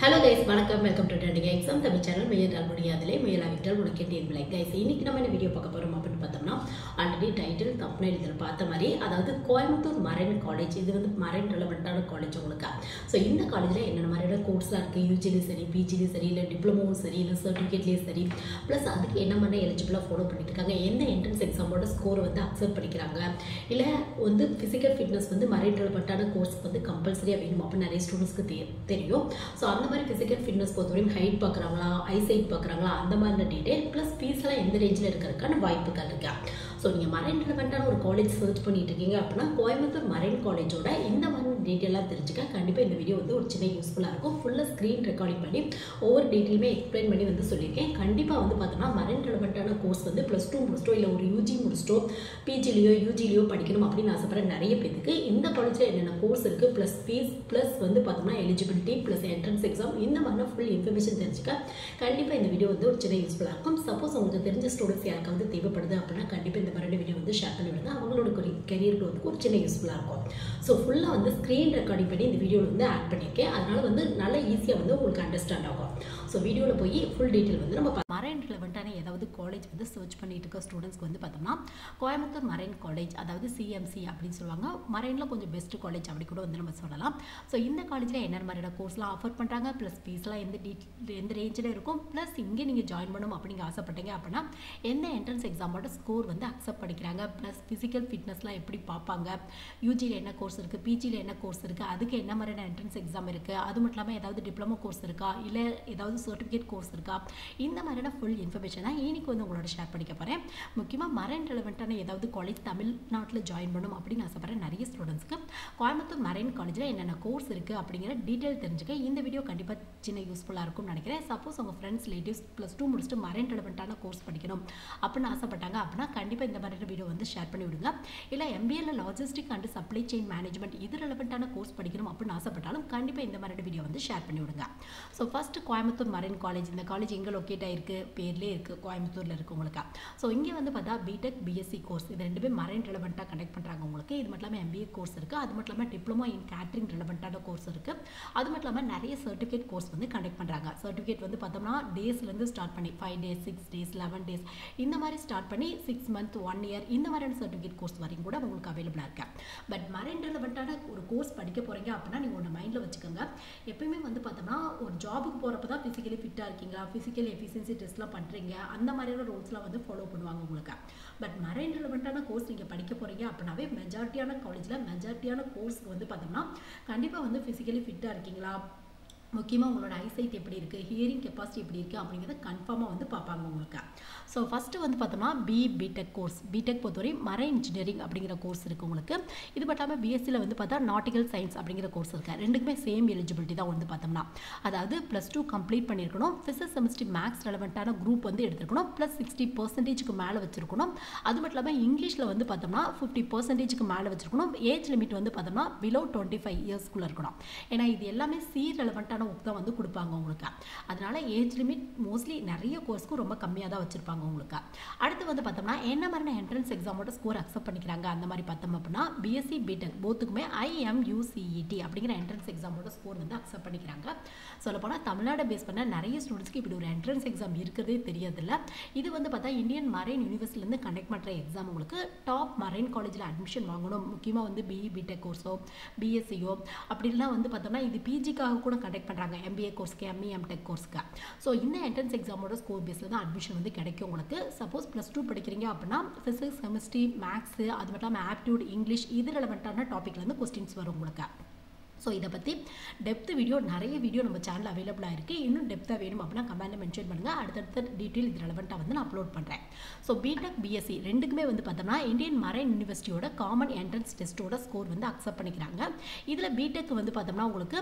hello guys வணக்கம் welcome to trending exam Tamil channel முயன்றால் முடியாதலே முயலாவிட்டால் உனக்கு டீன் பிளாக் கைஸ் இன்னைக்கு நம்ம என்ன வீடியோ பார்க்க போறோம் அப்படின்னு பார்த்தோம்னா ஆல்ரெடி டைட்டில் தப்புன இதில் பார்த்த மாதிரி அதாவது கோயம்புத்தூர் மரைன் காலேஜ் இது வந்து மரைன் ரெலவெண்ட்டான காலேஜ் உங்களுக்கு ஸோ இந்த காலேஜில் என்னென்ன மாதிரியான கோர்ஸ்லாம் இருக்குது யூஜிலையும் சரி பிஜிலையும் சரி இல்லை டிப்ளமோவும் சரி இல்லை சர்டிஃபிகேட்லேயும் சரி ப்ளஸ் அதுக்கு என்ன மாதிரி எலிஜிபிளாக ஃபாலோ பண்ணிட்டு இருக்காங்க எந்த என்ட்ரன்ஸ் எக்ஸாமோட ஸ்கோர் வந்து அக்செப்ட் பண்ணிக்கிறாங்க இல்லை வந்து ஃபிசிக்கல் ஃபிட்னஸ் வந்து மரைன் ரெலவெண்ட்டான கோர்ஸ் வந்து கம்பல்சரியாக வேணும் அப்படின்னு நிறைய ஸ்டூடெண்ட்ஸ்க்கு தெ தெரியும் ஸோ அந்த மாதிரி ஃபிசிக்கல் ஃபிட்னஸ் பொறுத்தவரையும் ஹைட் பார்க்குறாங்களா ஐசைட் பார்க்குறாங்களா அந்த மாதிரி டீடைல் ப்ளஸ் ஃபீஸ்லாம் எந்த ரேஞ்சில் இருக்கிறதுக்கான வாய்ப்புகள் இருக்கா ஸோ நீங்கள் மரைன் ரிலவெண்ட்டான ஒரு காலேஜ் சர்ச் பண்ணிட்டு இருக்கீங்க அப்படின்னா கோயம்புத்தூர் மரைன் காலேஜோட இந்த மாதிரி டீட்டெயிலாக தெரிஞ்சுக்க கண்டிப்பாக இந்த வீடியோ வந்து ஒரு சின்ன யூஸ்ஃபுல்லாக இருக்கும் ஃபுல்லாக ஸ்க்ரீன் ரெக்கார்டிங் பண்ணி ஒவ்வொரு டீட்டெயிலுமே எக்ஸ்பிளைன் பண்ணி வந்து சொல்லியிருக்கேன் கண்டிப்பாக வந்து பார்த்தோம்னா மரைன் ரிலவெண்ட்டான கோர்ஸ் வந்து ப்ளஸ் டூ முடிச்சிட்டோ இல்லை ஒரு யூஜி முடிச்சிட்டோ பிஜிலையோ யூஜிலையோ படிக்கணும் அப்படின்னு ஆசைப்படுற நிறைய பேருக்கு இந்த காலேஜில் என்னென்ன கோர்ஸ் இருக்குது ப்ளஸ் ஃபீஸ் ப்ளஸ் வந்து பார்த்தோம்னா எலிஜிபிலிட்டி ப்ளஸ் என்ட்ரன்ஸ் எக்ஸாம் இந்த மாதிரி ஃபுல் இன்ஃபர்மேஷன் தெரிஞ்சுக்க கண்டிப்பாக இந்த வீடியோ வந்து ஒரு சின்ன யூஸ்ஃபுல்லாக இருக்கும் சப்போஸ் உங்களுக்கு தெரிஞ்ச ஸ்டூடெண்ட்ஸ் யாருக்காவது தேவைப்படுது அப்படின்னா கண்டிப்பாக இந்த மாதிரி வீடியோ வந்து ஷேர் பண்ணி விடுங்க அவங்களோட கெரியர் வந்து ஒரு சின்ன யூஸ்ஃபுல்லாக இருக்கும் ஸோ ஃபுல்லாக வந்து ஸ்க்ரீன் ரெக்கார்டிங் பண்ணி இந்த வீடியோவில் வந்து ஆட் பண்ணியிருக்கேன் அதனால வந்து நல்லா ஈஸியாக வந்து உங்களுக்கு அண்டர்ஸ்டாண்ட் ஆகும் ஸோ வீடியோவில் போய் ஃபுல் டீட்டெயில் வந்து நம்ம மரைன் ரிலவெண்ட்டான ஏதாவது காலேஜ் வந்து சர்ச் பண்ணிட்டு இருக்க ஸ்டூடெண்ட்ஸ்க்கு வந்து பார்த்தோம்னா கோயம்புத்தூர் மரைன் காலேஜ் அதாவது சிஎம்சி அப்படின்னு சொல்லுவாங்க மரைனில் கொஞ்சம் பெஸ்ட் காலேஜ் அப்படி கூட வந்து நம்ம சொல்லலாம் ஸோ இந்த காலேஜில் என்ன மாதிரியான கோர்ஸ்லாம் ஆஃபர் பண்ணுறாங்க ப்ளஸ் ஃபீஸ்லாம் எந்த டீட் எந்த ரேஞ்சில் இருக்கும் ப்ளஸ் இங்கே நீங்கள் ஜாயின் பண்ணணும் அப்படிங்க ஆசைப்பட்டீங்க அப்படின்னா எந்த என்ட்ரன்ஸ் எக்ஸாமோட ஸ்கோர் வந்து அக்செப்ட் பண்ணிக்கிறாங்க ப்ளஸ் ஃபிசிக்கல் ஃபிட்னஸ்லாம் எப்படி பார்ப்பாங்க யூஜியில் என்ன கோர்ஸ் இருக்குது பிஜியில் என்ன கோர்ஸ் இருக்குது அதுக்கு என்ன மாதிரியான என்ட்ரன்ஸ் எக்ஸாம் இருக்குது அது மட்டும் இல்லாமல் ஏதாவது டிப்ளமோ கோர்ஸ் இருக்கா இல்லை ஏதாவது சர்டிஃபிகேட் கோர்ஸ் இருக்கா இந்த மாதிரியான ஃபுல் இன்ஃபர்மேஷன் தான் இன்னைக்கு வந்து உங்களோட ஷேர் பண்ணிக்க போகிறேன் முக்கியமாக மரைன் ரெலவெண்ட்டான ஏதாவது காலேஜ் தமிழ்நாட்டில் ஜாயின் பண்ணணும் அப்படின்னு ஆசைப்படுற நிறைய ஸ்டூடெண்ட்ஸ்க்கு கோயம்புத்தூர் மரைன் காலேஜில் என்னென்ன கோர்ஸ் இருக்குது அப்படிங்கிற டீட்டெயில் தெரிஞ்சுக்க இந்த வீடியோ கண்டிப்பாக சின்ன யூஸ்ஃபுல்லாக இருக்கும்னு நினைக்கிறேன் சப்போஸ் உங்கள் ஃப்ரெண்ட்ஸ் ரிலேட்டிவ்ஸ் ப்ளஸ் டூ முடிச்சுட்டு மரைன் ரெலவெண்ட்டான கோர்ஸ் படிக்கணும் அப்படின்னு ஆசைப்பட்டாங்க அப்படின்னா கண்டிப்பாக இந்த மாதிரி வீடியோ வந்து ஷேர் பண்ணி விடுங்க இல்லை எம்பிஏல logistic and supply chain management இது ரெலவெண்ட்டான கோர்ஸ் படிக்கணும் அப்படின்னு ஆசைப்பட்டாலும் கண்டிப்பாக இந்த மாதிரி வீடியோ வந்து ஷேர் பண்ணி விடுங்க so first Coimbatore marine college இந்த காலேஜ் எங்கே லொக்கேட் ஆயிருக்கு பேர்லேயே இருக்குது கோயம்புத்தூரில் இருக்குது உங்களுக்கு ஸோ இங்கே வந்து பார்த்தா பிடெக் பிஎஸ்சி கோர்ஸ் இது ரெண்டுமே மரைன் ரெலவெண்ட்டாக கனெக்ட் பண்ணுறாங்க உங்களுக்கு இது மட்டும் இல்லாமல் எம்பிஏ கோர்ஸ் இருக்குது அது மட்டும் இல்லாமல் டிப்ளமோ இன் கேட்ரிங் ரெலவெண்ட்டான கோர்ஸ் இருக்குது அது மட்டும் இல்லாமல் நிறைய சர்டிஃபிகேட் கோர்ஸ் வந்து கண்டக்ட் பண்ணுறாங்க சர்டிஃபிகேட் வந்து பார்த்தோம்னா டேஸ்லேருந்து ஸ்டார்ட் பண்ணி five days six days eleven days இந்த மாதிரி ஸ்டார்ட் பண்ணி சிக்ஸ் மந்த் ஒன் இயர் இந்த மாதிரியான சர்டிஃபிகேட் கோர்ஸ் வரைக்கும் கூட உங்களுக்கு அவைலபிளாக இருக்கு பட் மரைன் ரெலவெண்ட்டான ஒரு கோர்ஸ் படிக்க போகிறீங்க அப்படின்னா நீங்கள் ஒன்று மைண்டில் வச்சுக்கோங்க எப்பயுமே வந்து பார்த்தோம்னா ஒரு ஜாபுக்கு போகிறப்ப தான் ஃபிசிக்கலி ஃபிட்டாக இருக்கீங்களா ஃபிசிக்கல் எஃபிஷியன்சி டெஸ்ட்லாம் பண்ணுறீங்க அந்த மாதிரியான ரோல்ஸ்லாம் வந்து ஃபாலோ பண்ணுவாங்க உங்களுக்கு பட் மரைன் ரெலவெண்ட்டான கோர்ஸ் நீங்கள் படிக்க போகிறீங்க அப்படின்னாவே மெஜாரிட்டியான காலேஜில் மெஜாரிட்டியான கோர்ஸ்க்கு வந்து பார்த்தோம்னா கண்டிப்பாக வந்து ஃபிசிக்கலி ஃபிட்டாக இருக்கீங்களா முக்கியமாக உங்களோட ஐசைட் எப்படி இருக்குது ஹியரிங் கெப்பாசிட்டி எப்படி இருக்குது அப்படிங்கிறத கன்ஃபார்மாக வந்து பார்ப்பாங்க உங்களுக்கு ஸோ ஃபஸ்ட்டு வந்து பார்த்தோம்னா பி பிடெக் கோர்ஸ் பிடெக் பொறுத்தவரை மர இன்ஜினியரிங் அப்படிங்கிற கோர்ஸ் இருக்குது உங்களுக்கு இது மட்டும் இல்லாமல் பிஎஸ்சியில் வந்து பார்த்தா நாட்டிக்கல் சயின்ஸ் அப்படிங்கிற கோர்ஸ் இருக்குது ரெண்டுக்குமே சேம் எலிஜிபிலிட்டி தான் வந்து பார்த்தோம்னா அதாவது ப்ளஸ் டூ கம்ப்ளீட் பண்ணியிருக்கணும் ஃபிசிக்ஸ் செமிஸ்ட்ரி மேக்ஸ் ரெலவெண்ட்டான குரூப் வந்து எடுத்துருக்கணும் ப்ளஸ் சிக்ஸ்டி பர்சன்டேஜ்க்கு மேலே வச்சிருக்கணும் அது மட்டும் இல்லாமல் இங்கிலீஷில் வந்து பார்த்தோம்னா ஃபிஃப்டி பர்சன்டேஜ்க்கு மேலே வச்சிருக்கணும் ஏஜ் லிமிட் வந்து பார்த்தோம்னா பிலோ டுவெண்ட்டி ஃபைவ் இயர்ஸ்க்குள்ளே இருக்கணும் ஏன்னா இது எல்லாமே சி ரெலவெண்ட்டான ஒர்க் தான் வந்து கொடுப்பாங்க உங்களுக்கு அதனால ஏஜ் லிமிட் மோஸ்ட்லி நிறைய கோர்ஸ்க்கு ரொம்ப கம்மியாக தான் வச்சிருப்பாங்க உங்களுக்கு அடுத்து வந்து பார்த்தோம்னா என்ன மாதிரியான என்ட்ரன்ஸ் எக்ஸாமோட ஸ்கோர் அக்செப்ட் பண்ணிக்கிறாங்க அந்த மாதிரி பார்த்தோம் அப்படின்னா பிஎஸ்சி பிடெக் போத்துக்குமே ஐஎம்யூசிஇடி அப்படிங்கிற என்ட்ரன்ஸ் எக்ஸாமோட ஸ்கோர் வந்து அக்செப்ட் பண்ணிக்கிறாங்க சொல்லப்போனால் தமிழ்நாடு பேஸ் பண்ண நிறைய ஸ்டூடெண்ட்ஸ்க்கு இப்படி ஒரு என்ட்ரன்ஸ் எக்ஸாம் இருக்கிறதே தெரியதில்ல இது வந்து பார்த்தா இந்தியன் மரைன் யூனிவர்சிட்டிலேருந்து கண்டக்ட் பண்ணுற எக்ஸாம் உங்களுக்கு டாப் மரைன் காலேஜில் அட்மிஷன் வாங்கணும் முக்கியமாக வந்து பிஇ பிடெக் கோர்ஸோ பிஎஸ்சியோ அப்படிலாம் வந்து பார்த்தோம்னா இது பிஜிக்காக கூட கண்டக்ட் பண்ணுறாங்க எம்பிஏ கோர்ஸ்க்கு எம்இ எம்டெக் கோர்ஸ்க்கு ஸோ இந்த என்ட்ரன்ஸ் எக்ஸாமோட ஸ்கோர் பேஸில் தான் அட்மிஷன் வந்து கிடைக்கும் உங்களுக்கு சப்போஸ் ப்ளஸ் டூ படிக்கிறீங்க அப்படின்னா ஃபிசிக்ஸ் கெமிஸ்ட்ரி மேக்ஸு அது மட்டும் இல்லாமல் ஆப்டியூட் இங்கிலீஷ் இது ரெலவெண்ட்டான டாப்பிக்லேருந்து கொஸ்டின்ஸ் வரும் உங்களுக்கு ஸோ இதை பற்றி டெப்த் வீடியோ நிறைய வீடியோ நம்ம சேனல் அவைலபிளாக இருக்குது இன்னும் டெப்த்தாக வேணும் அப்படின்னா கமெண்ட்டில் மென்ஷன் பண்ணுங்கள் அடுத்தடுத்த டீட்டெயில் இது ரெலவெண்ட்டாக வந்து நான் அப்லோட் பண்ணுறேன் ஸோ பிடெக் பிஎஸ்சி ரெண்டுக்குமே வந்து பார்த்தோம்னா இந்தியன் மரைன் யூனிவர்சிட்டியோட காமன் என்ட்ரன்ஸ் டெஸ்ட்டோட ஸ்கோர் வந்து அக்செப்ட் பண்ணிக்கிறாங்க இதில் பிடெக் வந்து பார்த்தோம்னா உங்களுக்கு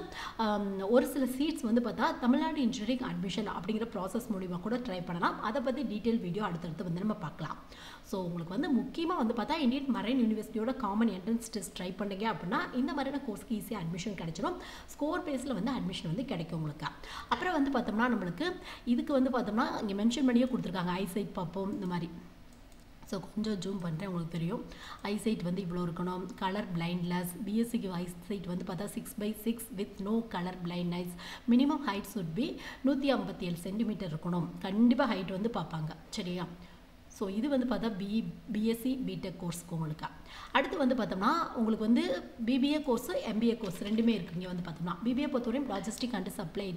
ஒரு சில சீட்ஸ் வந்து பார்த்தா தமிழ்நாடு இன்ஜினியரிங் அட்மிஷன் அப்படிங்கிற ப்ராசஸ் மூலிமா கூட ட்ரை பண்ணலாம் அதை பற்றி டீட்டெயில் வீடியோ அடுத்தடுத்து வந்து நம்ம பார்க்கலாம் ஸோ உங்களுக்கு வந்து முக்கியமாக வந்து பார்த்தா இந்தியன் மரைன் யூனிவர்சிட்டியோட காமன் என்ட்ரன்ஸ் டெஸ்ட் ட்ரை பண்ணீங்க அப்படின்னா இந்த மாதிரியான கோர்ஸ்க்கு ஈஸியாக அட்மிஷன் கிடைச்சிடும் ஸ்கோர் பேஸில் வந்து அட்மிஷன் வந்து கிடைக்கும் உங்களுக்கு அப்புறம் வந்து பார்த்தோம்னா நம்மளுக்கு இதுக்கு வந்து பார்த்தோம்னா இங்கே மென்ஷன் பண்ணியே கொடுத்துருக்காங்க ஐசைட் பார்ப்போம் இந்த மாதிரி ஸோ கொஞ்சம் ஜூம் பண்ணுறேன் உங்களுக்கு தெரியும் ஐசைட் வந்து இவ்வளோ இருக்கணும் கலர் பிளைண்ட்லெஸ் பிஎஸ்சிக்கு ஐசைட் வந்து பார்த்தா six by six with no colour blindness minimum height should be நூற்றி ஐம்பத்தி ஏழு சென்டிமீட்டர் இருக்கணும் கண்டிப்பாக ஹைட் வந்து பார்ப்பாங்க சரியா ஸோ இது வந்து பார்த்தா பி பிஎஸ்சி பிடெக் கோர்ஸ்க்கு உங்களுக்கு அடுத்து வந்து பார்த்தோம்னா உங்களுக்கு வந்து பிபிஏ கோர்ஸு எம்பிஏ கோர்ஸ் ரெண்டுமே இருக்குது இங்கே வந்து பார்த்தோம்னா பிபிஏ பொறுத்தவரையும் logistic and supply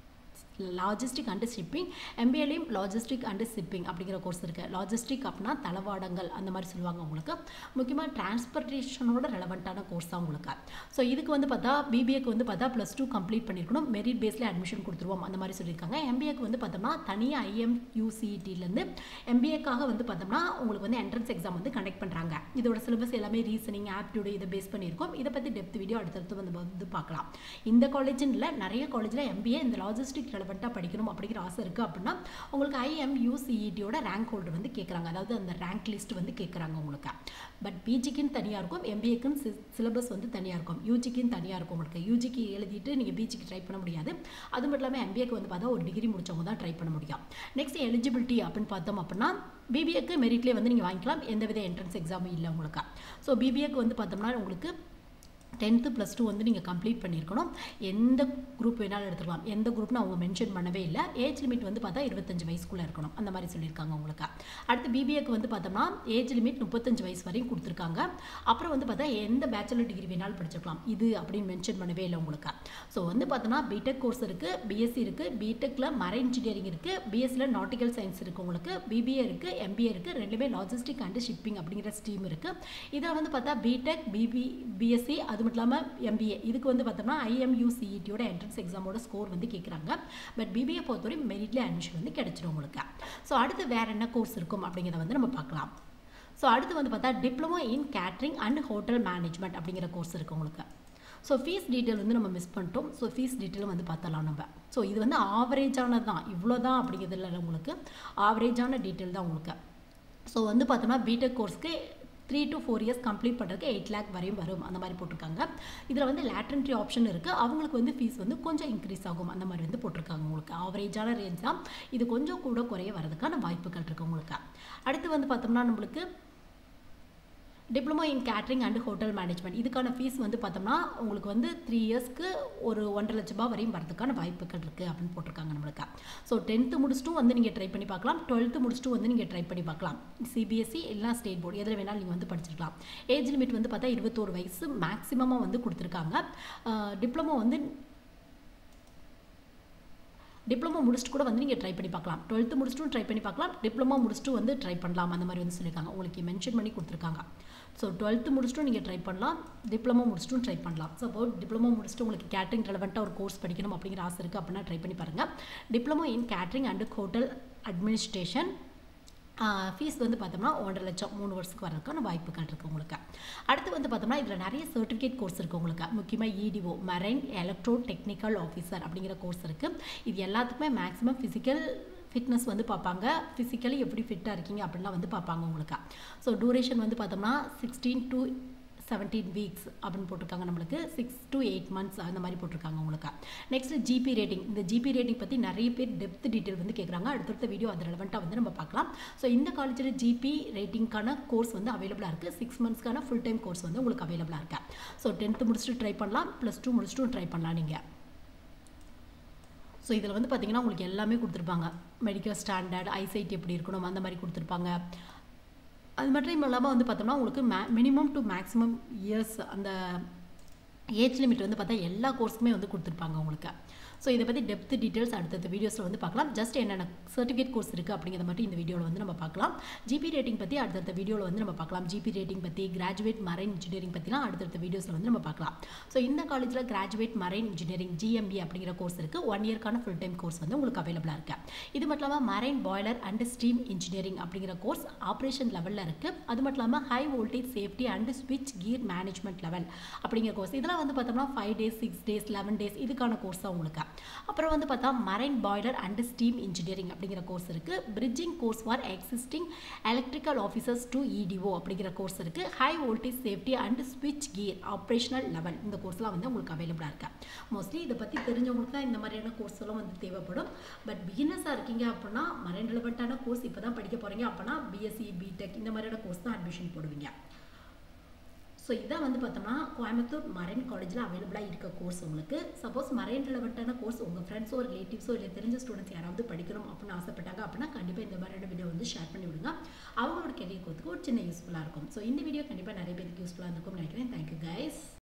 logistic and shipping எம்பிஏலையும் லாஜிஸ்டிக் அண்ட் ஷிப்பிங் அப்படிங்கிற கோர்ஸ் இருக்குது லாஜிஸ்டிக் அப்படின்னா தளவாடங்கள் அந்த மாதிரி சொல்லுவாங்க உங்களுக்கு முக்கியமாக டிரான்ஸ்போர்ட்டேஷனோட ரெலவெண்ட்டான கோர்ஸ் தான் உங்களுக்கு ஸோ இதுக்கு வந்து பார்த்தா பிபிஏக்கு வந்து பார்த்தா ப்ளஸ் டூ கம்ப்ளீட் பண்ணியிருக்கணும் மெரிட் பேஸில் அட்மிஷன் கொடுத்துருவோம் அந்த மாதிரி சொல்லியிருக்காங்க எம்பிஏக்கு வந்து பார்த்தோம்னா தனியாக ஐஎம்யூசிஇடிலேருந்து எம்பிஏக்காக வந்து பார்த்தோம்னா உங்களுக்கு வந்து என்ட்ரன்ஸ் எக்ஸாம் வந்து கண்டக்ட் பண்ணுறாங்க இதோட சிலபஸ் எல்லாமே ரீசனிங் ஆப்டியூடு இதை பேஸ் பண்ணியிருக்கோம் இதை பற்றி டெப்த் வீடியோ அடுத்தடுத்து வந்து வந்து பார்க்கலாம் இந்த காலேஜில் இல்லை நிறைய காலேஜில் எம்பிஏ இந்த லாஜிஸ்டிக் ரெலவெண்ட்டாக படிக்கணும் அப்படிங்கிற ஆசை இருக்குது அப்படின்னா உங்களுக்கு ஐஎம்யூசிஇடியோட ரேங்க் ஹோல்டர் வந்து கேட்குறாங்க அதாவது அந்த ரேங்க் லிஸ்ட் வந்து கேட்குறாங்க உங்களுக்கு பட் பிஜிக்குன்னு தனியாக இருக்கும் எம்பிஏக்குன்னு சிலபஸ் வந்து தனியாக இருக்கும் யூஜிக்குன்னு தனியாக இருக்கும் உங்களுக்கு யூஜிக்கு எழுதிட்டு நீங்கள் பிஜிக்கு ட்ரை பண்ண முடியாது அது மட்டும் இல்லாமல் எம்பிஏக்கு வந்து பார்த்தா ஒரு டிகிரி முடிச்சவங்க தான் ட்ரை பண்ண முடியும் நெக்ஸ்ட் எலிஜிபிலிட்டி அப்படின்னு பார்த்தோம் அப்படின்னா பிபிஏக்கு மெரிட்லேயே வந்து நீங்கள் வாங்கிக்கலாம் எந்தவித என்ட்ரன்ஸ் எக்ஸாமும் இல்லை உங்களுக்கு ஸோ பிபிஏக்கு வந்து பார்த்தோம்னா உங்களுக்கு டென்த்து ப்ளஸ் டூ வந்து நீங்கள் கம்ப்ளீட் பண்ணியிருக்கணும் எந்த குரூப் வேணாலும் எடுத்துக்கலாம் எந்த குரூப்னு அவங்க மென்ஷன் பண்ணவே இல்லை ஏஜ் லிமிட் வந்து பார்த்தா இருபத்தஞ்சு வயசுக்குள்ளே இருக்கணும் அந்த மாதிரி சொல்லியிருக்காங்க உங்களுக்கு அடுத்து பிபிஏக்கு வந்து பார்த்தோம்னா ஏஜ் லிமிட் முப்பத்தஞ்சு வயசு வரையும் கொடுத்துருக்காங்க அப்புறம் வந்து பார்த்தா எந்த பேச்சுலர் டிகிரி வேணாலும் படிச்சிருக்கலாம் இது அப்படின்னு மென்ஷன் பண்ணவே இல்லை உங்களுக்கு ஸோ வந்து பார்த்தோம்னா பிடெக் கோர்ஸ் இருக்குது பிஎஸ்சி இருக்குது பிடெக்கில் மர இன்ஜினியரிங் இருக்குது பிஎஸ்சியில் நாட்டிக்கல் சயின்ஸ் இருக்குது உங்களுக்கு பிபிஏ இருக்குது எம்பிஏ இருக்குது ரெண்டுமே லாஜிஸ்டிக் அண்ட் ஷிப்பிங் அப்படிங்கிற ஸ்ட்ரீம் இருக்குது இதில் வந்து பார்த்தா பிடெக் பிபி பிஎஸ்சி அது மட்டும் இல்லாமல் எம்பிஏ இதுக்கு வந்து பார்த்தோம்னா ஐஎம்யூசிஇடியோட என்ட்ரன்ஸ் எக்ஸாமோட ஸ்கோர் வந்து கேட்குறாங்க பட் பிபிஏ பொறுத்தவரை மெரிட்ல அட்மிஷன் வந்து கிடைச்சிடும் உங்களுக்கு ஸோ அடுத்து வேறு என்ன கோர்ஸ் இருக்கும் அப்படிங்கிறத வந்து நம்ம பார்க்கலாம் ஸோ அடுத்து வந்து பார்த்தா diploma in catering and hotel management அப்படிங்கிற கோர்ஸ் இருக்குது உங்களுக்கு ஸோ ஃபீஸ் டீட்டெயில் வந்து நம்ம மிஸ் பண்ணிட்டோம் ஸோ ஃபீஸ் டீட்டெயிலும் வந்து பார்த்தலாம் நம்ம ஸோ இது வந்து ஆவரேஜானது தான் இவ்வளோ தான் அப்படிங்கிறது இல்லை உங்களுக்கு ஆவரேஜான டீட்டெயில் தான் உங்களுக்கு ஸோ வந்து பார்த்தோம்னா பிடெக் கோர்ஸ்க்கு three to four years complete பண்ணுறதுக்கு எயிட் லேக் வரையும் வரும் அந்த மாதிரி போட்டிருக்காங்க இதில் வந்து லேட்ரன்ட்ரி ஆப்ஷன் இருக்குது அவங்களுக்கு வந்து ஃபீஸ் வந்து கொஞ்சம் இன்க்ரீஸ் ஆகும் அந்த மாதிரி வந்து போட்டிருக்காங்க உங்களுக்கு ஆவரேஜான ரேஞ்ச் தான் இது கொஞ்சம் கூட குறைய வரதுக்கான வாய்ப்புகள் இருக்குது உங்களுக்கு அடுத்து வந்து பார்த்தோம்னா நம்மளுக்கு diploma in catering and hotel management இதுக்கான ஃபீஸ் வந்து பார்த்தோம்னா உங்களுக்கு வந்து த்ரீ இயர்ஸ்க்கு ஒரு ஒன்றரை லட்ச ரூபாய் வரையும் வரதுக்கான வாய்ப்புகள் இருக்குது அப்படின்னு போட்டிருக்காங்க நம்மளுக்கு ஸோ டென்த்து முடிச்சுட்டும் வந்து நீங்கள் ட்ரை பண்ணி பார்க்கலாம் டுவெல்த்து முடிச்சுட்டும் வந்து நீங்கள் ட்ரை பண்ணி பார்க்கலாம் சிபிஎஸ்சி இல்லை ஸ்டேட் போர்டு எதில் வேணாலும் நீங்கள் வந்து படிச்சிருக்கலாம் ஏஜ் லிமிட் வந்து பார்த்தா இருபத்தோரு வயசு மேக்ஸிமமாக வந்து கொடுத்துருக்காங்க டிப்ளமோ வந்து டிப்ளமோ முடிச்சுட்டு கூட வந்து நீங்கள் ட்ரை பண்ணி பார்க்கலாம் டுவெல்த்து முடிச்சுட்டும் ட்ரை பண்ணி பார்க்கலாம் டிப்ளமோ முடிச்சுட்டு வந்து ட்ரை பண்ணலாம் அந்த மாதிரி வந்து சொல்லியிருக்காங்க உங்களுக்கு மென்ஷன் பண்ணி கொடுத்துருக்காங்க ஸோ டுவெல்த்து முடிச்சுட்டும் நீங்கள் ட்ரை பண்ணலாம் டிப்ளமோ முடிச்சுட்டும் ட்ரை பண்ணலாம் சப்போஸ் டிப்ளமோ முடிச்சுட்டு உங்களுக்கு கேட்ரிங் ரெலவெண்ட்டாக ஒரு கோர்ஸ் படிக்கணும் அப்படிங்கிற ஆசை இருக்குது அப்படின்னா ட்ரை பண்ணி பாருங்கள் diploma in catering and hotel administration fees வந்து பார்த்தோம்னா ஒன்றரை லட்சம் மூணு வருஷத்துக்கு வரதுக்கான வாய்ப்புகள் இருக்குது உங்களுக்கு அடுத்து வந்து பார்த்தோம்னா இதில் நிறைய சர்டிஃபிகேட் கோர்ஸ் இருக்குது உங்களுக்கு முக்கியமாக ETO marine electro technical officer அப்படிங்கிற கோர்ஸ் இருக்குது இது எல்லாத்துக்குமே மேக்ஸிமம் ஃபிசிக்கல் ஃபிட்னஸ் வந்து பார்ப்பாங்க ஃபிசிக்கலி எப்படி ஃபிட்டாக இருக்கீங்க அப்படின்லாம் வந்து பார்ப்பாங்க உங்களுக்கு ஸோ டூரேஷன் வந்து பார்த்தோம்னா சிக்ஸ்டீன் டு செவன்டீன் வீக்ஸ் அப்படின்னு போட்டிருக்காங்க நம்மளுக்கு சிக்ஸ் டு எயிட் மந்த்ஸ் அந்த மாதிரி போட்டிருக்காங்க உங்களுக்கு நெக்ஸ்ட் ஜிபி ரேட்டிங் இந்த ஜிபி ரேட்டிங் பற்றி நிறைய பேர் டெப்த் டீட்டெயில் வந்து கேட்குறாங்க அடுத்தடுத்த வீடியோ அது ரெலவெண்ட்டாக வந்து நம்ம பார்க்கலாம் ஸோ இந்த காலேஜில் ஜிபி ரேட்டிங்க்கான கோர்ஸ் வந்து அவைலபிளாக இருக்குது சிக்ஸ் மந்த்ஸ்க்கான ஃபுல் டைம் கோர்ஸ் வந்து உங்களுக்கு அவைலபிளாக இருக்கு ஸோ டென்த்து முடிச்சுட்டு ட்ரை பண்ணலாம் ப்ளஸ் டூ முடிச்சுட்டும் ட்ரை பண்ணலாம் நீங்கள் ஸோ இதில் வந்து பார்த்தீங்கன்னா உங்களுக்கு எல்லாமே கொடுத்துருப்பாங்க மெடிக்கல் ஸ்டாண்டர்ட் ஐசைட் எப்படி இருக்கணும் அந்த மாதிரி கொடுத்துருப்பாங்க அது மட்டும் இல்லாமல் வந்து பார்த்தோம்னா உங்களுக்கு மே மினிமம் டு மேக்ஸிமம் இயர்ஸ் அந்த ஏஜ் லிமிட் வந்து பார்த்தா எல்லா கோர்ஸுக்குமே வந்து கொடுத்துருப்பாங்க உங்களுக்கு ஸோ இதை பற்றி டெப்த் டீட்டெயில்ஸ் அடுத்தடுத்த வீடியோஸில் வந்து பார்க்கலாம் ஜஸ்ட் என்னென்ன சர்டிஃபிகேட் கோர்ஸ் இருக்குது அப்படிங்கிறத மட்டும் இந்த வீடியோவில் வந்து நம்ம பார்க்கலாம் ஜிபி ரேட்டிங் பற்றி அடுத்தடுத்த வீடியோவில் வந்து நம்ம பார்க்கலாம் ஜிபி ரேட்டிங் பற்றி கிராஜுவேட் மரைன் இன்ஜினியரிங் பற்றிலாம் அடுத்தடுத்த வீடியோஸில் வந்து நம்ம பார்க்கலாம் ஸோ இந்த காலேஜில் கிராஜுவேட் மரைன் இன்ஜினியரிங் ஜிஎம்பி அப்படிங்கிற கோர்ஸ் இருக்குது ஒன் இயர்க்கான ஃபுல் டைம் கோர்ஸ் வந்து உங்களுக்கு அவைலபிளாக இருக்குது இது மட்டும் இல்லாமல் marine boiler and steam engineering அப்படிங்கிற கோர்ஸ் ஆப்ரேஷன் லெவலில் இருக்குது அது மட்டும் இல்லாமல் ஹை வோல்டேஜ் சேஃப்டி அண்ட் ஸ்விட்ச் கியர் மேனேஜ்மெண்ட் லெவல் அப்படிங்கிற கோர்ஸ் இதெல்லாம் வந்து பார்த்தோம்னா five days six days eleven days இதுக்கான கோர்ஸ் தான் உங்களுக்கு அப்புறம் வந்து பார்த்தா marine boiler and steam engineering அப்படிங்கிற கோர்ஸ் இருக்குது bridging course for existing electrical officers to ETO அப்படிங்கிற கோர்ஸ் இருக்குது ஹை வோல்டேஜ் சேஃப்டி அண்ட் ஸ்விட்ச் கியர் ஆப்ரேஷனல் லெவல் இந்த கோர்ஸ்லாம் வந்து உங்களுக்கு அவைலபிளாக இருக்கு மோஸ்ட்லி இதை பற்றி தெரிஞ்சவங்களுக்கு தான் இந்த மாதிரியான கோர்ஸ் எல்லாம் வந்து தேவைப்படும் பட் பிகினர்ஸாக இருக்கீங்க அப்படின்னா மரைன் ரிலவெண்ட்டான கோர்ஸ் இப்போ தான் படிக்க போகிறீங்க அப்படின்னா பிஎஸ்சி பிடெக் இந்த மாதிரியான கோர்ஸ் தான் அட்மிஷன் போடுவீங்க ஸோ இதான் வந்து பார்த்தோம்னா கோயம்புத்தூர் மரைன் காலேஜில் அவைலபிளாக இருக்க கோர்ஸ் உங்களுக்கு சப்போஸ் மரைன் ரிலவெண்ட்டான கோர்ஸ் உங்கள் ஃப்ரெண்ட்ஸோ ரிலேட்டிவ்ஸோ இல்லை தெரிஞ்ச ஸ்டூடெண்ட்ஸ் யாராவது படிக்கணும் அப்படின்னு ஆசைப்பட்டாங்க அப்படின்னா கண்டிப்பாக இந்த மாதிரியான வீடியோ வந்து ஷேர் பண்ணி விடுங்க அவங்களோட கெரியர் கோத்துக்கு ஒரு சின்ன யூஸ்ஃபுல்லாக இருக்கும் ஸோ இந்த வீடியோ கண்டிப்பாக நிறைய பேருக்கு யூஸ்ஃபுல்லாக இருக்கும் நினைக்கிறேன் தேங்க்யூ கைஸ்